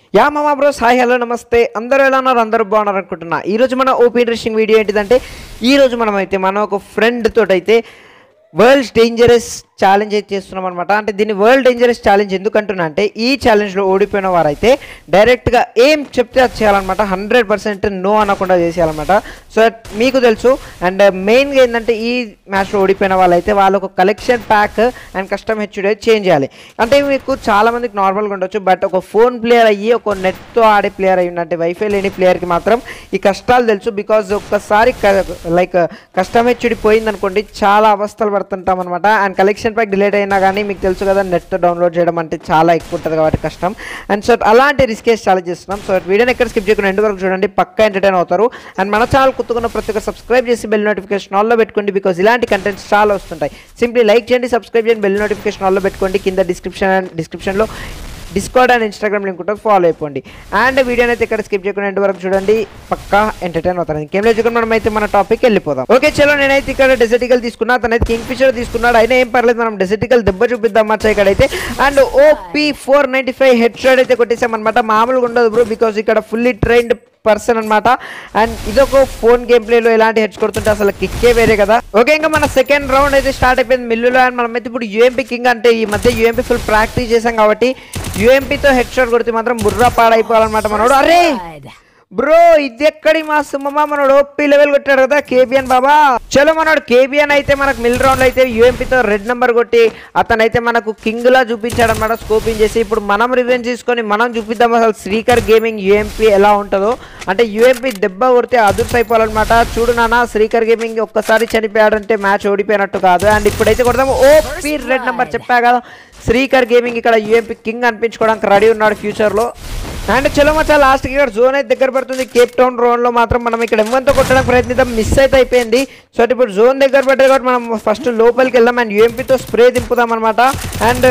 yeah మామా bro Sai hello నమస్తే అందరూ ఎలా ఉన్నారు అందరూ బాగున్నారు అనుకుంటున్నా ఈ రోజు మన ఓపీ ఇంట్రెస్టింగ్ వీడియో ఏంటిదంటే ఈ రోజు మనం అయితే మన ఒక ఫ్రెండ్ తోటైతే వరల్డ్ డేంజరస్ ఛాలెంజ్ అయితే చేస్తున్నాం అనమాట అంటే దీన్ని వరల్డ్ డేంజరస్ ఛాలెంజ్ ఎందుకు అంటున్నా అంటే ఈ ఛాలెంజ్లో ఓడిపోయిన వారైతే డైరెక్ట్గా ఏం చెప్తే అది చేయాలన్నమాట హండ్రెడ్ పర్సెంట్ నో అనకుండా చేసేయాలన్నమాట సో మీకు తెలుసు అండ్ మెయిన్గా ఏంటంటే ఈ మ్యాచ్లో ఓడిపోయిన వాళ్ళైతే వాళ్ళు ఒక collection pack and custom HD change చేయాలి అంటే మీకు చాలా మందికి నార్మల్గా ఉండొచ్చు బట్ ఒక ఫోన్ ప్లేయర్ అయ్యి ఒక నెట్తో ఆడే ప్లేయర్ అయ్యి అంటే వైఫై లేని ప్లేయర్కి మాత్రం ఈ కష్టాలు తెలుసు బికాజ్ ఒక్కసారి లైక్ కస్టమ్ హెచ్డి పోయిందనుకోండి చాలా అవస్థలు పడుతుంటాం అనమాట అండ్ కలెక్షన్ ప్యాక్ డిలేట్ అయినా కానీ మీకు తెలుసు కదా నెట్ డౌన్లోడ్ చేయడం అంటే చాలా ఎక్కువ ఉంటుంది కాబట్టి కష్టం అండ్ సో అలాంటి రిస్కేస్ చాలా చేస్తున్నాం సో వీడియోని ఎక్కడ స్కిప్ చేయకుండా ఎండ్ వరకు చూడండి పక్కా ఎంటర్టైన్ అవుతారు అండ్ మన ఛానల్ కుత్తుకున్న ప్రతి ఒక్క సబ్స్క్రైబ్ చేసి బెల్ నోటిఫికేషన్ ఆల్లో పెట్టుకోండి బికాజ్ ఇలాంటి కంటెంట్స్ చాలా వస్తుంటాయి సింప్లీ లైక్ చేయండి సబ్స్క్రైబ్ చేయండి బెల్ నోటిఫికేషన్ ఆల్లో పెట్టుకోండి కింద డిస్క్రిప్షన్ డిస్క్రిప్షన్లో డిస్కౌంట్ అండ్ ఇన్స్టాగ్రామ్ లింక్ ఉంటుంది ఫాలో అయిపోండి అండ్ వీడియోని అయితే ఇక్కడ స్కిప్ చేయకుండా ఎండ్ వరకు చూడండి పక్కా ఎంటర్టైన్ అవుతారు ఇంకేం లేదు మనం అయితే మన టాపిక్ వెళ్ళిపోదాం ఓకే చలో నేనైతే ఇక్కడ డెజర్టికల్ తీసుకున్నా తనైతే కింగ్ ఫిషర్ తీసుకున్నాడు అయినా ఏం పర్లేదు మనం డెజర్టికల్ దెబ్బ చూపిద్దాం మచ్చా ఇక్కడైతే and OP four ninety five head shot అయితే కొట్టేసాం అనమాట మామూలుగా ఉండదు బ్రో బికాస్ ఇక్కడ ఫుల్లీ ట్రైన్డ్ పర్సన్ అనమాట అండ్ ఇదొక ఫోన్ గేమ్ ప్లేలో ఎలాంటి హెడ్స్ కొడుతుంటే అసలు కిక్కే వేరే కదా ఓకే ఇంకా మన సెకండ్ రౌండ్ అయితే స్టార్ట్ అయిపోయింది మిల్లులో అండ్ మనం అయితే ఇప్పుడు యూఎంపీ కింగ్ అంటే ఈ మధ్య యూఎంపీ ఫుల్ ప్రాక్టీస్ చేసాం కాబట్టి యూఎంపీతో హెడ్ షాట్ కొడితే మాత్రం బుర్రా పాడైపోవాలన్నమాట మనోడు అరే బ్రో ఇది ఎక్కడి మా సుమ్మమ్మ మనోడు ఓపీ లెవెల్ కొట్టాడు కదా కేబిఎన్ బాబా చలో మనోడు కేబిఎన్ అయితే మనకు మిల్ రౌండ్ అయితే యూఎంపీతో రెడ్ నెంబర్ కొట్టి అతనైతే మనకు కింగ్ లా చూపించాడు అనమాట స్కోపింగ్ చేసి ఇప్పుడు మనం రివెంజ్ తీసుకొని మనం చూపిద్దాం అసలు శ్రీకర్ గేమింగ్ యూఎంపీ ఎలా ఉంటుందో అంటే యూఎంపీ దెబ్బ కొడితే అదుర్స్ అయిపోవాలన్నమాట చూడు నాన్న శ్రీకర్ గేమింగ్ ఒక్కసారి చనిపోయాడంటే మ్యాచ్ ఓడిపోయినట్టు కాదు అండ్ ఇప్పుడైతే కొడదాము ఓపీ రెడ్ నెంబర్ చెప్పా కదా శ్రీకర్ గేమింగ్ ఇక్కడ యూఎంపీ కింగ్ అనిపించుకోవడానికి రెడీ ఉన్నాడు ఫ్యూచర్లో అండ్ చలో మచ్చా లాస్ట్కి ఇక్కడ జోన్ అయితే దగ్గర పడుతుంది కేప్ టౌన్ రోడ్లో మాత్రం మనం ఇక్కడ ఎంవంతో కొట్టడానికి ప్రయత్నిద్దాం మిస్ అయితే అయిపోయింది సో అంటే ఇప్పుడు జోన్ దగ్గర పడ్డది కాబట్టి మనం ఫస్ట్ లోపలికి వెళ్దాం అండ్ యూఎంపీతో స్ప్రే దింపుదాం అనమాట అండ్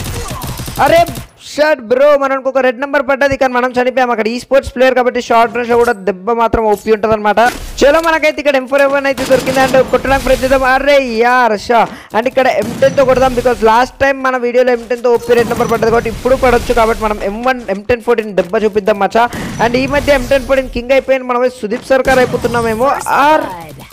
అరే షర్ట్ బ్రో మనకు ఒక రెడ్ నెంబర్ పడ్డది కానీ మనం చనిపోయాం అక్కడ ఈ స్పోర్ట్స్ ప్లేయర్ కాబట్టి షార్ట్ రేష్ కూడా దెబ్బ మాత్రం ఒప్పి ఉంటుంది అనమాట చలో మనకైతే ఇక్కడ ఎం ఫోర్ ఎవన్ అయితే దొరికింది అండ్ కొట్టడానికి ప్రయత్నిద్దాం అరే యార్ షా అండ్ ఇక్కడ ఎం తో కొడదాం బికాస్ లాస్ట్ టైం మన వీడియోలో ఎం తో ఒప్పి రెడ్ నెంబర్ పడ్డది కాబట్టి ఇప్పుడు పడొచ్చు కాబట్టి మనం M one M ten fourteen దెబ్బ చూపిద్దాం మచ్చా అండ్ ఈ మధ్య ఎం టెన్ ఫోర్టీన్ కింగ్ అయిపోయింది మనం సుదీప్ సర్కార్ అయిపోతున్నామేమో ఆర్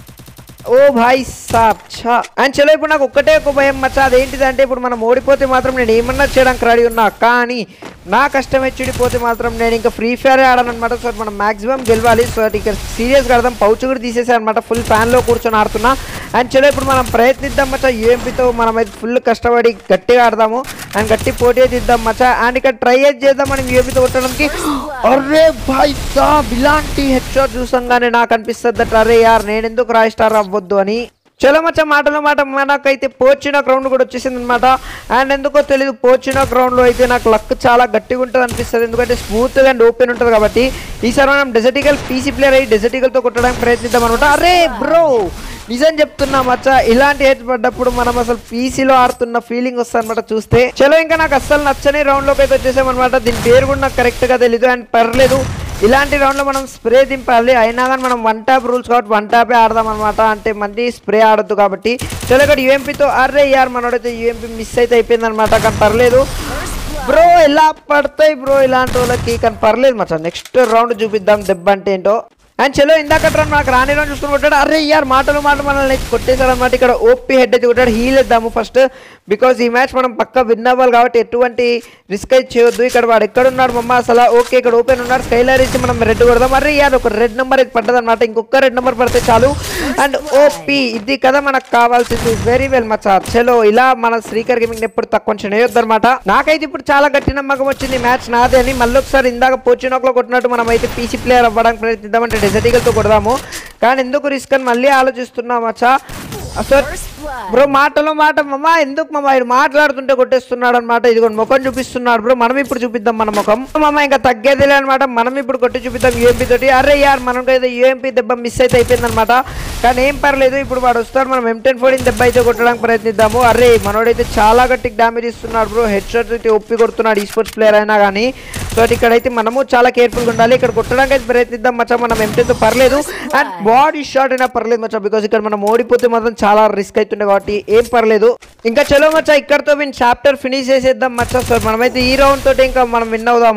ఓ భాయ్ సాబ్ ఛా అండ్ చలో ఇప్పుడు నాకు ఒక్కటే ఒక భయం మచ్చా అదేంటిదంటే ఇప్పుడు మనం ఓడిపోతే మాత్రం నేను ఏమన్నా చేయడానికి రెడీ ఉన్నా కానీ నా కష్టం హెచ్చుడిపోతే మాత్రం నేను ఇంకా ఫ్రీ ఫైర్ ఆడాను అనమాట సో మనం మాక్సిమం గెలవాలి సో ఇక్కడ సీరియస్గా ఆడదాం పౌచ్ కూడా తీసేసాను అనమాట ఫుల్ ఫ్యాన్లో కూర్చొని ఆడుతున్నా అండ్ చలో ఇప్పుడు మనం ప్రయత్నిద్దాం మచ్చా యూఎంపీతో మనం అయితే ఫుల్ కష్టపడి గట్టిగా ఆడదాము అండ్ గట్టి పోటీ అయితే ఇద్దాం మచ్చా అండ్ ఇక్కడ ట్రై అయితే చేద్దాం మనం యూఎంపీతో కొట్టడానికి అరే భాయ్ సాబ్ ఇలాంటి హెడ్ షాట్ చూసంగానే నాకు అనిపిస్తుంది అరే యార్ నేను ఎందుకు రాయ్ స్టార్ అవ్వద్దు అని చలో మచ్చ మాటలో మాట మనకైతే పోచిన గ్రౌండ్ కూడా వచ్చేసింది అనమాట అండ్ ఎందుకో తెలియదు పోచిన గ్రౌండ్లో అయితే నాకు లక్ చాలా గట్టిగా ఉంటుంది అనిపిస్తుంది ఎందుకంటే స్మూత్గా అండ్ ఓపెన్ ఉంటుంది కాబట్టి ఈసారి మనం డెజర్టికల్ పీసీ ప్లేయర్ అయ్యి డెజర్టికల్తో కొట్టడానికి ప్రయత్నిద్దాం అనమాట అరే బ్రో నిజం చెప్తున్నా మచ్చ ఇలాంటి హెడ్ పడ్డప్పుడు మనం అసలు పీసీలో ఆడుతున్న ఫీలింగ్ వస్తుంది అనమాట చూస్తే చలో ఇంకా నాకు అస్సలు నచ్చని రౌండ్లోకి అయితే వచ్చేసామన్నమాట దీని పేరు కూడా నాకు కరెక్ట్గా తెలీదు అండ్ పర్లేదు ఇలాంటి రౌండ్లో మనం స్ప్రే దింపాలి అయినా కానీ మనం వన్ ట్యాప్ రూల్స్ కాబట్టి వన్ ట్యాపే ఆడదాం అనమాట అంటే మళ్ళీ స్ప్రే ఆడద్దు కాబట్టి చలో ఇక్కడ యూఎంపీతో అర్రే యార్ మనోడైతే యూఎంపీ మిస్ అయితే అయిపోయింది అనమాట కానీ పర్లేదు బ్రో ఎలా పడతాయి బ్రో ఇలాంటి వాళ్ళకి కానీ పర్లేదు మచ్చా నెక్స్ట్ రౌండ్ చూపిద్దాం దెబ్బ అంటే ఏంటో అండ్ చలో ఇందాక రన్ నాకు రాని రన్ చూసుకుని కొట్టాడు అరే యార్ మాటలు మాటలు మనల్ని కొట్టేశాడు అనమాట ఇక్కడ ఓపీ హెడ్ అయితే కొట్టాడు హీల్ ఇద్దాము ఫస్ట్ బికాజ్ ఈ మ్యాచ్ మనం పక్క విన్ అవ్వాలి కాబట్టి ఎటువంటి రిస్క్ అయితే చేయొద్దు ఇక్కడ వాడు ఎక్కడ ఉన్నాడు మమ్మ అసలు ఓకే ఇక్కడ ఓపెన్ ఉన్నాడు స్కైలర్ ఇచ్చి మనం రెడ్ కొడదాం అరే యార్ ఒక రెడ్ నెంబర్ అయితే పడ్డది అనమాట ఇంకొక రెడ్ నెంబర్ పడితే చాలు అండ్ ఓపీ ఇది కదా మనకు కావాల్సింది వెరీ వెల్ మచ్చా చలో ఇలా మన శ్రీకర్ గేమింగ్ ఎప్పుడు తక్కువ చేయొద్దు అనమాట నాకైతే ఇప్పుడు చాలా గట్టి నమ్మకం వచ్చింది మ్యాచ్ నాదే అని మళ్ళీ ఒకసారి ఇందాక పోచినోక్లో కొట్టినట్టు మనం అయితే పీసీ ప్లేయర్ అవ్వడానికి ప్రయత్నిద్దామంటే డెజర్టికల్తో కొడదాము కానీ ఎందుకు రిస్క్ అని మళ్ళీ ఆలోచిస్తున్నాం మచ్చా అసలు బ్రో మాటలో మాట మమ్మ ఎందుకు మమ్మ ఆయన మాట్లాడుతుంటే కొట్టేస్తున్నాడు అనమాట ఇదిగో ముఖం చూపిస్తున్నాడు బ్రో మనం ఇప్పుడు చూపిద్దాం మన ముఖం మమ్మ ఇంకా తగ్గేదిలే అనమాట మనం ఇప్పుడు కొట్టి చూపిద్దాం యూఎంపీ తోటి అరే యార్ మనకైతే యూఎంపీ దెబ్బ మిస్ అయితే అయిపోయింది అనమాట కానీ ఏం పర్లేదు ఇప్పుడు వాడు వస్తాడు మనం ఎం టెన్ ఫోర్టీన్ దెబ్బ అయితే కొట్టడానికి ప్రయత్నిద్దాము అరే మనోడైతే చాలా గట్టికి డ్యామేజ్ ఇస్తున్నాడు బ్రో హెడ్ షాట్ అయితే ఒప్పి కొడుతున్నాడు ఈ స్పోర్ట్స్ ప్లేయర్ అయినా కానీ సో ఇక్కడైతే మనము చాలా కేర్ఫుల్గా ఉండాలి ఇక్కడ కొట్టడానికి అయితే ప్రయత్నిద్దాం మచ్చా మనం ఎంటెన్తో పర్లేదు అండ్ బాడీ షాట్ అయినా పర్లేదు మచ్చా బికాస్ ఇక్కడ మనం ఓడిపోతే మాత్రం చాలా రిస్క్ అవుతుండే కాబట్టి ఏం పర్లేదు ఇంకా చలో మచ్చా ఇక్కడతో విన్ చాప్టర్ ఫినిష్ చేసేద్దాం మచ్చా సో మనమైతే ఈ రౌండ్ తోటి ఇంకా మనం విన్ అవుదాము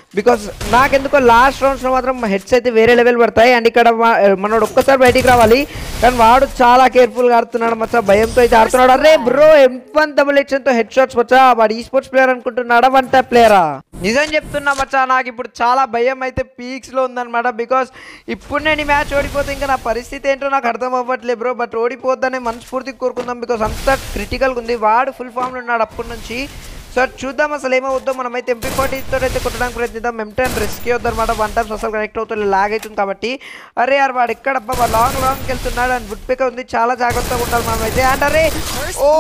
బికాస్ నాకెందుకో లాస్ట్ రౌండ్స్లో మాత్రం హెడ్స్ అయితే వేరే లెవెల్ పడతాయి అండ్ ఇక్కడ మా- మనోడు ఒక్కసారి బయటికి రావాలి కానీ వాడు చాలా కేర్ఫుల్గా ఆడుతున్నాడు మచ్చా భయంతో అయితే ఆడుతున్నాడు అరే బ్రో ఎం వన్ డబుల్ తో హెడ్ షాట్స్ వచ్చా వాడు ఈ స్పోర్ట్స్ ప్లేయర్ అనుకుంటున్నాడా వన్ టైప్ ప్లేయరా నిజం చెప్తున్నా మచ్చా నాకు ఇప్పుడు చాలా భయం అయితే పీక్స్లో ఉందన్నమాట బికాస్ ఇప్పుడు నేను ఈ మ్యాచ్ ఓడిపోతే ఇంకా నా పరిస్థితి ఏంటో నాకు అర్థం అవ్వట్లేదు బ్రో బట్ ఓడిపోద్దనే మనస్ఫూర్తిగా కోరుకుందాం బికాస్ అంత క్రిటికల్గా ఉంది వాడు ఫుల్ ఫామ్లో ఉన్నాడు అప్పటి నుంచి సో చూద్దాం అసలు ఏమవుద్దో మనమైతే ఎంపీ ఫార్టీతో అయితే కొట్టడానికి ప్రయత్నిద్దాం ఎం టెన్ రిస్క్ అవుద్దన్నమాట వన్ టైమ్స్ అసలు కనెక్ట్ అవుతుంది లాగ్ అవుతుంది కాబట్టి అరే యార్ వాడు ఎక్కడబ్బా వాడు లాంగ్ లాంగ్కి వెళ్తున్నాడు అండ్ వుడ్ పిక్ ఉంది చాలా జాగ్రత్తగా ఉండాలి మనమైతే అండ్ అరే ఓ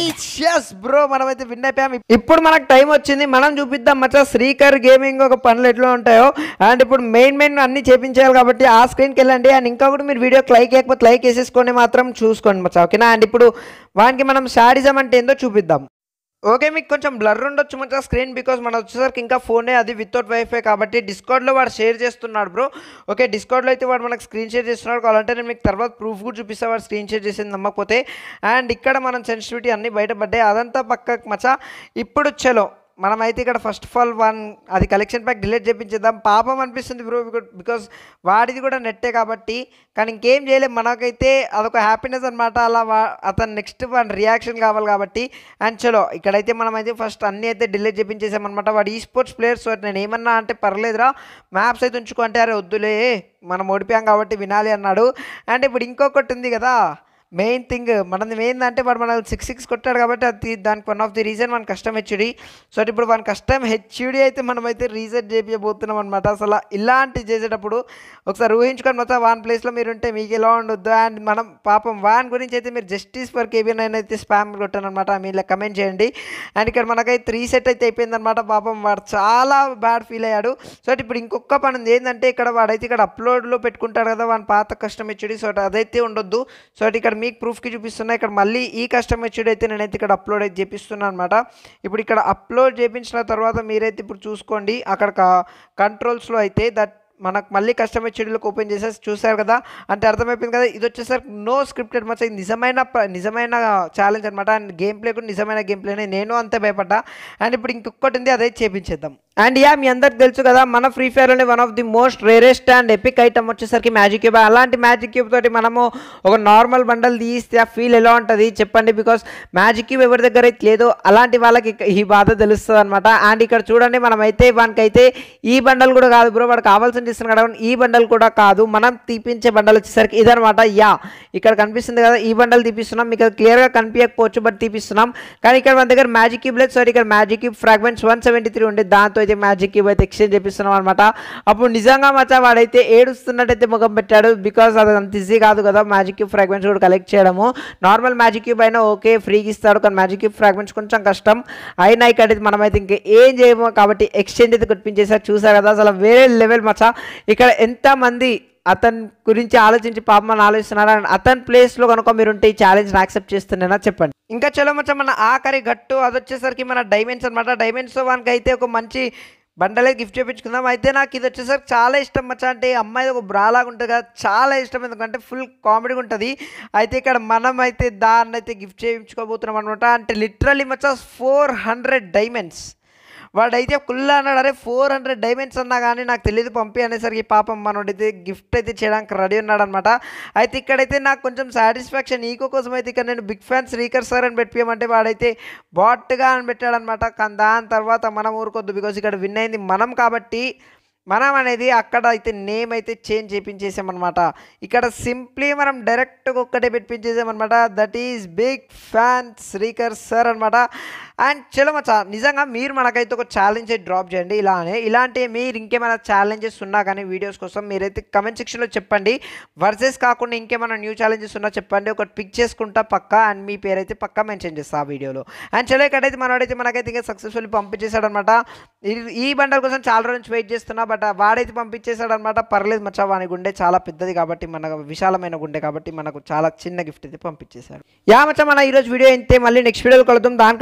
పీచ్ బ్రో మనమైతే విన్ అయిపోయాం ఇప్పుడు మనకు టైం వచ్చింది మనం చూపిద్దాం మచ్చా శ్రీకర్ గేమింగ్ ఒక పనులు ఎట్లా ఉంటాయో అండ్ ఇప్పుడు మెయిన్ మెయిన్ అన్ని చేపించాలి కాబట్టి ఆ స్క్రీన్కి వెళ్ళండి అండ్ ఇంకా కూడా మీరు వీడియోకి లైక్ చేయకపోతే లైక్ వేసేసుకొని మాత్రం చూసుకోండి మచ్చా ఓకేనా అండ్ ఇప్పుడు వానికి మనం షాడిజం అంటే ఏందో చూపిద్దాం ఓకే మీకు కొంచెం బ్లర్ ఉండొచ్చు మంచిగా స్క్రీన్ బికాస్ మన వచ్చేసరికి ఇంకా ఫోనే అది వితౌట్ వైఫై కాబట్టి డిస్కౌంట్లో వాడు షేర్ చేస్తున్నాడు బ్రో ఓకే డిస్కౌంట్లో అయితే వాడు మనకు స్క్రీన్ షేర్ చేస్తున్నాడు కావాలంటే నేను మీకు తర్వాత ప్రూఫ్ కూడా చూపిస్తా వాడు స్క్రీన్ షేర్ చేసింది నమ్మకపోతే అండ్ ఇక్కడ మనం సెన్సిటివిటీ అన్నీ బయటపడ్డాయి అదంతా పక్కకు మచ్చా ఇప్పుడు చలో మనమైతే ఇక్కడ ఫస్ట్ ఆఫ్ ఆల్ వన్ అది కలెక్షన్ ప్యాక్ డిలీట్ చేపించేద్దాం పాపం అనిపిస్తుంది బ్రో బికాస్ వాడిది కూడా నెట్టే కాబట్టి కానీ ఇంకేం చేయలేం మనకైతే అదొక హ్యాపీనెస్ అనమాట అలా వా అతను నెక్స్ట్ వన్ రియాక్షన్ కావాలి కాబట్టి అండ్ చలో ఇక్కడైతే మనమైతే ఫస్ట్ అన్నీ అయితే డిలీట్ చేపించేసామన్నమాట వాడు ఈ స్పోర్ట్స్ ప్లేయర్స్ నేను ఏమన్నా అంటే పర్లేదురా మ్యాప్స్ అయితే ఉంచుకో అంటే అరే వద్దులే మనం ఓడిపోయాం కాబట్టి వినాలి అన్నాడు అండ్ ఇప్పుడు ఇంకొకటి ఉంది కదా మెయిన్ థింగ్ మనది మెయిన్ అంటే వాడు మన సిక్స్ సిక్స్ కొట్టాడు కాబట్టి అది దానికి వన్ ఆఫ్ ది రీజన్ మన కష్టం హెచ్డి సో ఇప్పుడు మన కష్టం హెచ్డి అయితే మనమైతే రీసెట్ చేపించబోతున్నాం అనమాట అసలు ఇలాంటి చేసేటప్పుడు ఒకసారి ఊహించుకొని మొత్తం వాన్ ప్లేస్లో మీరు ఉంటే మీకు ఎలా ఉండొద్దు అండ్ మనం పాపం వాన్ గురించి అయితే మీరు జస్టిస్ ఫర్ కేబిన్ అయితే స్పామ్ కొట్టాను అనమాట మీరు కమెంట్ చేయండి అండ్ ఇక్కడ మనకైతే రీసెట్ అయితే అయిపోయిందనమాట పాపం వాడు చాలా బ్యాడ్ ఫీల్ అయ్యాడు సో ఇప్పుడు ఇంకొక పని ఉంది ఏంటంటే ఇక్కడ వాడైతే ఇక్కడ అప్లోడ్లో పెట్టుకుంటాడు కదా వాని పాత కష్టం హెచ్డి సో అదైతే ఉండొద్దు సో ఇక్కడ మీకు ప్రూఫ్కి చూపిస్తున్నా ఇక్కడ మళ్ళీ ఈ కస్టమ్ హెచ్డి అయితే నేనైతే ఇక్కడ అప్లోడ్ అయితే చేపిస్తున్నాను అనమాట ఇప్పుడు ఇక్కడ అప్లోడ్ చేపించిన తర్వాత మీరైతే ఇప్పుడు చూసుకోండి అక్కడ కంట్రోల్స్లో అయితే దట్ మనకు మళ్ళీ కస్టమ్ హెచ్డీలోకి ఓపెన్ చేసేసి చూసారు కదా అంటే అర్థమైపోయింది కదా ఇది వచ్చేసరికి నో స్క్రిప్టెడ్ మచ్చ ఇది నిజమైన ప్ర- నిజమైన ఛాలెంజ్ అనమాట అండ్ గేమ్ ప్లే కూడా నిజమైన గేమ్ ప్లేనే నేను అంతే భయపడ్డా అండ్ ఇప్పుడు ఇంకొకటి ఉంది అదే చేపించేద్దాం అండ్ యా మీ అందరికి తెలుసు కదా మన ఫ్రీ ఫైర్లోనే one of the most rarest and epic item వచ్చేసరికి మ్యాజిక్ క్యూబ్ అలాంటి మ్యాజిక్ క్యూబ్ తోటి మనము ఒక నార్మల్ బండల్ తీస్తే ఆ ఫీల్ ఎలా ఉంటుంది చెప్పండి బికాస్ మ్యాజిక్ క్యూబ్ ఎవరి దగ్గర అయితే లేదో అలాంటి వాళ్ళకి ఇక- ఈ బాధ తెలుస్తుంది అనమాట అండ్ ఇక్కడ చూడండి మనమైతే వానికైతే ఈ బండల్ కూడా కాదు బ్రో వాడు కావాల్సిన ఇస్తున్నాం కదా ఈ బండల్ కూడా కాదు మనం తీపించే బండల్ వచ్చేసరికి ఇదనమాట యా ఇక్కడ కనిపిస్తుంది కదా ఈ బండల్ తీపిస్తున్నాం మీకు అది క్లియర్గా కనిపించకపోవచ్చు బట్ తీపిస్తున్నాం కానీ ఇక్కడ మన దగ్గర మ్యాజిక్ క్యూబ్ లేదు సారీ ఇక్కడ magic cube fragments one seventy three ఉండే దాంతో అయితే మ్యాజిక్ క్యూబ్ అయితే ఎక్స్చేంజ్ చేపిస్తున్నాం అనమాట అప్పుడు నిజంగా మచ్చా వాడైతే ఏడుస్తున్నట్టయితే ముఖం పెట్టాడు బికాస్ అది అంత ఈజీ కాదు కదా మ్యాజిక్ క్యూబ్ ఫ్రాగ్మెంట్స్ కూడా కలెక్ట్ చేయడము నార్మల్ మ్యాజిక్ క్యూబ్ అయినా ఓకే ఫ్రీగా ఇస్తాడు కానీ మ్యాజిక్ క్యూబ్ ఫ్రాగ్మెంట్స్ కొంచెం కష్టం అయినా ఇక్కడ అయితే మనమైతే ఇంకా ఏం చేయము కాబట్టి ఎక్స్చేంజ్ అయితే కొట్టించేసారు చూసారు కదా అసలు వేరే లెవెల్ మచ్చా ఇక్కడ ఎంతమంది అతని గురించి ఆలోచించి పాపం అని ఆలోచిస్తున్నారు అండ్ అతని ప్లేస్లో కనుక మీరు ఉంటే ఈ ఛాలెంజ్ని యాక్సెప్ట్ చేస్తున్నారా చెప్పండి ఇంకా చలో మచ్చా మన ఆఖరి గట్టు అది వచ్చేసరికి మన డైమండ్స్ అనమాట డైమండ్స్ వానికి అయితే ఒక మంచి బండలే గిఫ్ట్ చేయించుకుందాం అయితే నాకు ఇది వచ్చేసరికి చాలా ఇష్టం మచ్చా అంటే ఈ అమ్మాయి ఒక బ్రాలాగా ఉంటుంది కదా చాలా ఇష్టం ఎందుకంటే ఫుల్ కామెడీగా ఉంటుంది అయితే ఇక్కడ మనం అయితే దాన్ని అయితే గిఫ్ట్ చేయించుకోబోతున్నాం అనమాట అంటే లిటరల్లీ మచ్చా ఫోర్ హండ్రెడ్ డైమండ్స్ వాడైతే కుల్లా అన్నాడు అరే ఫోర్ హండ్రెడ్ డైమండ్స్ అన్నా కానీ నాకు తెలియదు పంపి అనేసరికి పాపం మనోడైతే గిఫ్ట్ అయితే చేయడానికి రెడీ ఉన్నాడు అనమాట అయితే ఇక్కడైతే నాకు కొంచెం సాటిస్ఫాక్షన్ ఈకో కోసం అయితే ఇక్కడ నేను బిగ్ ఫ్యాన్ శ్రీకర్ సార్ అని పెట్టియమంటే వాడైతే బాట్గా అని పెట్టాడనమాట కానీ దాని తర్వాత మనం ఊరుకోద్దు బికాస్ ఇక్కడ విన్ అయింది మనం కాబట్టి మనం అనేది అక్కడ అయితే నేమ్ అయితే చేంజ్ చేయించేసామన్నమాట ఇక్కడ సింప్లీ మనం డైరెక్ట్గా ఒక్కటే పెట్టించేసామన్నమాట that is big fan Srikar sir అనమాట అండ్ చలో మచ్చా నిజంగా మీరు మనకైతే ఒక ఛాలెంజ్ డ్రాప్ చేయండి ఇలానే ఇలాంటి మీరు ఇంకేమైనా ఛాలెంజెస్ ఉన్నా కానీ వీడియోస్ కోసం మీరైతే కమెంట్ సెక్షన్లో చెప్పండి వర్సెస్ కాకుండా ఇంకేమైనా న్యూ ఛాలెంజెస్ ఉన్నా చెప్పండి ఒకటి పిక్ చేసుకుంటా పక్కా అండ్ మీ పేరైతే పక్కా మెన్షన్ చేస్తా ఆ వీడియోలో అండ్ చలో ఇక్కడైతే మనవాడైతే మనకైతే ఇంకా సక్సెస్ఫుల్ పంపించేశాడనమాట ఈ- ఈ బండల్ కోసం చాలా రోజు నుంచి వెయిట్ చేస్తున్నా బట్ వాడైతే పంపించేశాడనమాట పర్లేదు మచ్చా వాని గుండె చాలా పెద్దది కాబట్టి మన విశాలమైన గుండె కాబట్టి మనకు చాలా చిన్న గిఫ్ట్ అయితే పంపించేశారు యా మచ్చా మన ఈరోజు వీడియో అయితే మళ్ళీ నెక్స్ట్ వీడియోలో కలుద్దాం దానికంటే ముందు మన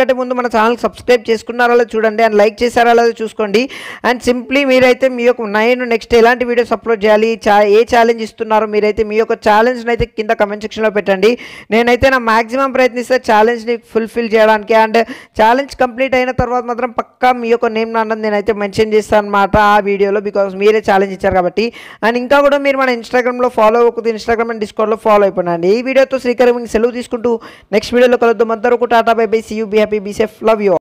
మన ఛానల్ సబ్స్క్రైబ్ చేసుకున్నారో లేదో చూడండి అండ్ లైక్ చేశారో లేదో చూసుకోండి అండ్ సింప్లీ మీరైతే మీ యొక్క నేను నెక్స్ట్ ఎలాంటి వీడియోస్ అప్లోడ్ చేయాలి చా ఏ ఛాలెంజ్ ఇస్తున్నారో మీరైతే మీ యొక్క ఛాలెంజ్ని అయితే కింద కమెంట్ సెక్షన్లో పెట్టండి నేనైతే నా మాక్సిమం ప్రయత్నిస్తే ఛాలెంజ్ని ఫుల్ఫిల్ చేయడానికి అండ్ ఛాలెంజ్ కంప్లీట్ అయిన తర్వాత మాత్రం పక్కా మీ యొక్క నేమ్ అన్నది నేనైతే మెన్షన్ చేస్తాను అనమాట ఆ వీడియోలో బికాస్ మీరే ఛాలెంజ్ ఇచ్చారు కాబట్టి అండ్ ఇంకా కూడా మీరు మన ఇన్స్టాగ్రామ్లో ఫాలో అవ్వకపోతే ఇన్స్టాగ్రామ్ అండ్ డిస్కౌంట్లో ఫాలో అయిపోయినండి ఈ వీడియోతో శ్రీకర్ సెలవు తీసుకుంటూ నెక్స్ట్ వీడియోలో కలుద్దాం అంతవరకు tata bye bye see you be happy be safe love you